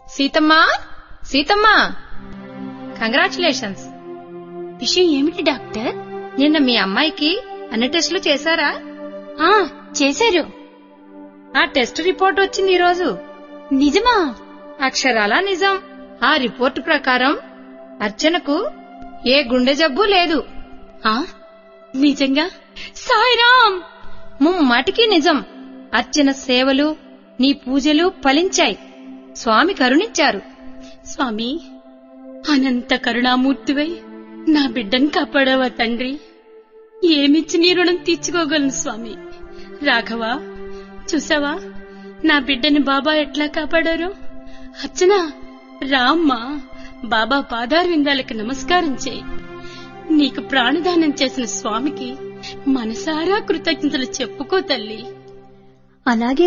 సీతమ్మా సీతమ్మా congratulations విషయం ఏమిటి doctor నిన్న మీ అమ్మాయికి అన్ని టెస్టులు చేశారా ఆ చేశారు ఆ టెస్ట్ రిపోర్ట్ వచ్చింది ఈరోజు నిజమా అక్షరాలా నిజం ఆ రిపోర్టు ప్రకారం అర్చనకు ఏ గుండె జబ్బు లేదు ఆ నిజంగా సాయిరామ్ ముమ్మాటికి నిజం అర్చన సేవలు నీ పూజలు ఫలించాయి స్వామి కరుణించారు స్వామి అనంత కరుణామూర్తివై నా బిడ్డను కాపాడావా తండ్రి ఏమిచ్చి నీ రుణం తీర్చుకోగలను స్వామి రాఘవా చూసావా నా బిడ్డని బాబా ఎట్లా కాపాడారు అర్చన రామ్మా బాబా పాదార విందాలకి నమస్కారం చేయి నీకు ప్రాణదానం చేసిన స్వామికి మనసారా కృతజ్ఞతలు చెప్పుకో తల్లి అలాగే